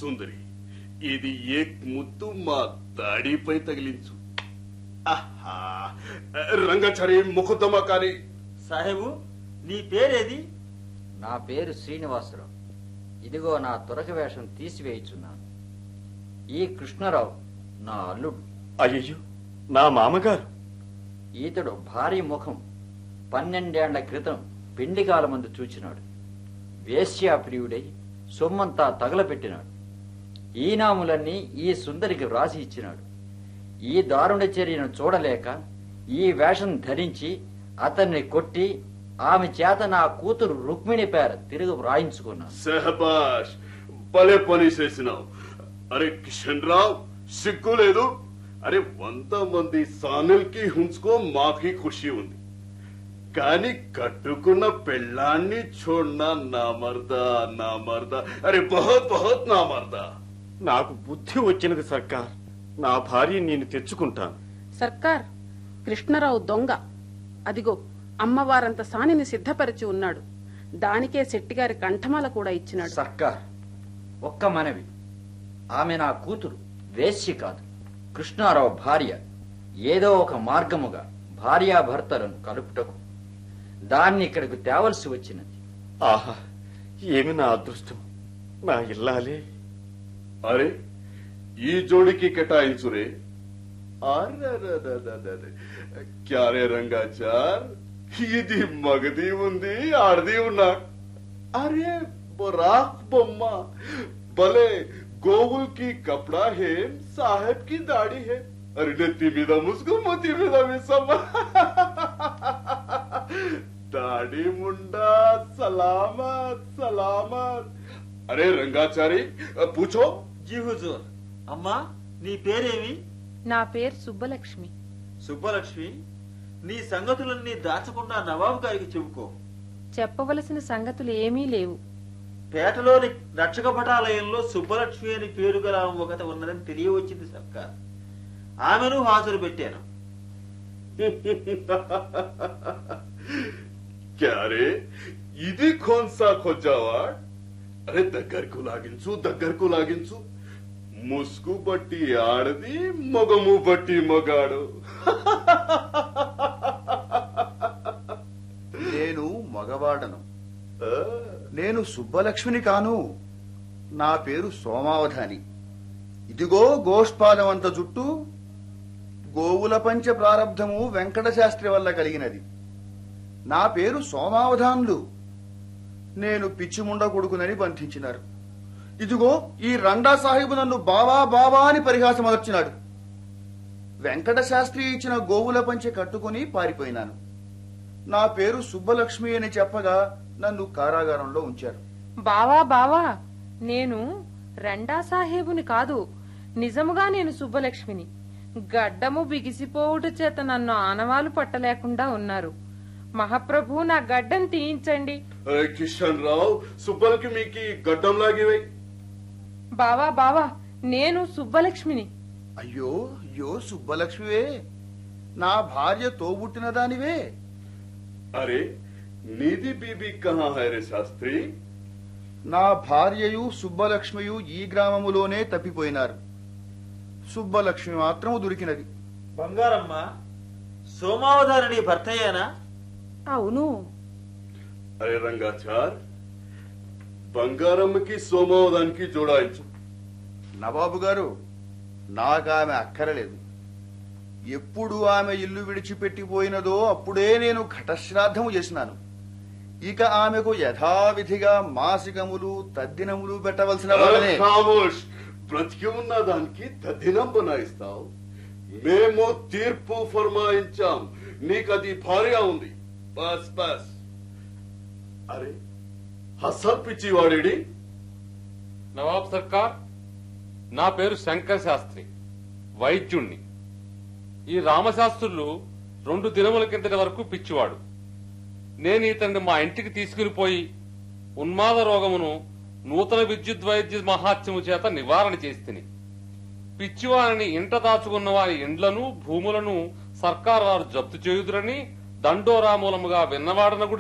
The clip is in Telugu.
సుందరి ఇది ఏక్ ముత్తు మా దాడిపై తగిలించు ఆహా రంగాచారి ముఖదమ కానీ సాహెబు నీ పేరేది నా పేరు శ్రీనివాసరావు ఇదిగో నా తురక వేషం తీసివేయుచున్నాను ఈ కృష్ణరావు నా అల్లుడు అయ్యో నా మామగారు ఈతడు భారీ ముఖం పన్నెండేండ్ల క్రితం పిండి కాలమందు చూచినాడు వేశ్యాప్రియుడై సొమ్మంతా తగలపెట్టినాడు ఈనాములన్నీ ఈ సుందరికి వ్రాసి ఇచ్చినాడు ఈ దారుణ చర్యను చూడలేక ఈ వేషం ధరించి అతన్ని కొట్టి ఆమె చేత నా కూతురు రుక్మిణి పేర తిరుగు వ్రాయించుకున్నాను సహబాష్ భలే పని చేసినావు అరే కిషన్ రావు సిగ్గు లేదు అరే వంద మంది సానుల్కి హుంచుకో మాకి ఖుషి ఉంది కానీ కట్టుకున్న పెళ్ళాన్ని చూడనా నా మర్దా నా మర్దా అరే బహుత్ బహుత్ నా మర్దా నాకు బుద్ధి వచ్చినది సర్కార్ నా భార్య నేను తెచ్చుకుంటాను సర్కార్ కృష్ణరావు దొంగ అదిగో అమ్మవారంత సానిని సిద్ధపరిచి ఉన్నాడు దానికే శెట్టిగారి కంఠమాల కూడా ఇచ్చినాడు సర్కార్ ఒక్క మనవి ఆమె నా కూతురు వేశ్య కాదు కృష్ణారావు భార్య ఏదో ఒక మార్గముగా భార్యాభర్తలను కలుపుటకు దాన్ని ఇక్కడికి తేవలసి వచ్చినది ఆహా ఏమి నా అదృష్టం నా ఇల్లాలే అరే ఈ జోడికి కేటాయించు రే అరెరెరెరెరెరె. క్యారే రంగాచార్ ఇది మగది ఉంది ఆడది ఉన్నా అరే బరాక్ బొమ్మ భలే గోవుల్ కి కపడా హే సాహెబ్ కి దాడి హే అరే నెత్తి మీద ముసుగు మొత్తి మీద మిసమ్మ దాడి ముండా సలామత్ సలామత్ అరే రంగాచారి పూछो జీ హుజూర్ అమ్మా నీ పేరేమి నా పేరు సుబ్బలక్ష్మి సుబ్బలక్ష్మి నీ సంగతులన్నీ దాచకుండా నవాబు గారికి చెబుకో చెప్పవలసిన సంగతులు ఏమీ లేవు పేటలోని రక్షక పటాలయంలో సుబ్బలక్ష్మి అని పేరు గల ఆమె ఒకటి ఉన్నదని తెలియవచ్చింది సర్కార్ ఆమెను హాజరు పెట్టాను క్యారే ఇది కోన్సా ఖొజ్జావాడ్ అరే దగ్గరకు లాగించు దగ్గరకు లాగించు ముసుగు బట్టి ఆడది మొగము బట్టి మొగాడు నేను మగవాడను ఆ, నేను సుబ్బలక్ష్మిని కాను నా పేరు సోమావధాని ఇదిగో గోష్పాదం అంత జుట్టు గోవుల పంచ ప్రారబ్ధము వెంకట శాస్త్రి వల్ల కలిగినది నా పేరు సోమావధానులు నేను పిచ్చిముండ కొడుకునని బంధించినారు ఇదిగో ఈ రండా సాహిబు నన్ను బావా బావా అని పరిహాసం అదర్చినాడు వెంకట శాస్త్రి ఇచ్చిన గోవుల పంచె కట్టుకుని పారిపోయినాను నా పేరు సుబ్బలక్ష్మి అని చెప్పగా నన్ను కారాగారంలో ఉంచారు బావా బావా నేను రెండా సాహేబుని కాదు నిజముగా నేను సుబ్బలక్ష్మిని గడ్డము బిగిసిపోవుట చేత నన్ను ఆనవాలు పట్టలేకుండా ఉన్నారు మహాప్రభు నా గడ్డం తీయించండి అరే కిషన్ రావు సుబ్బలకి మీకు గడ్డం లాగివై బావా బావా నేను సుబ్బలక్ష్మిని అయ్యో అయ్యో సుబ్బలక్ష్మివే నా భార్య తోబుట్టిన దానివే అరే నీది బీబీ కహా హై రే శాస్త్రి నా భార్యయు సుబ్బలక్ష్మియు ఈ గ్రామములోనే తప్పిపోయినారు సుబ్బలక్ష్మి మాత్రము దొరికినది బంగారమ్మ సోమావధాని నీ భర్తయ్యేనా అవును అరే రంగాచార్ బంగారమ్మకి సోమవదానికి జోడాయించు నవాబు గారు నాకామె అక్కరలేదు ఎప్పుడు ఆమె ఇల్లు విడిచిపెట్టిపోయినదో అప్పుడే నేను ఘటశ్రాద్ధము చేసినాను ఇక ఆమెకు యథావిధిగా మాసికములు తద్దినములు పెట్టవలసిన వాళ్ళనే ఖామోష్ బ్రతికి ఉన్న దానికి తద్దినం బనాయిస్తావు మేము తీర్పు ఫర్మాయించాం నీకది భార్య ఉంది బస్ బస్ అరే హసన్ పిచ్చివాడేడి నవాబ్ సర్కార్ నా పేరు శంకర్ శాస్త్రి వైద్యుణ్ణి ఈ రామశాస్త్రులు రెండు దినముల కిందటి వరకు పిచ్చివాడు నేను ఇతన్ని మా ఇంటికి తీసుకుని పోయి ఉన్మాద రోగమును నూతన విద్యుత్ వైద్య మహాత్యము చేత నివారణ చేస్తిని పిచ్చివారిని ఇంట దాచుకున్న వారి ఇండ్లను భూములను సర్కార్ వారు జప్తు చేయుదురని దండోరామూలముగా విన్నవాడన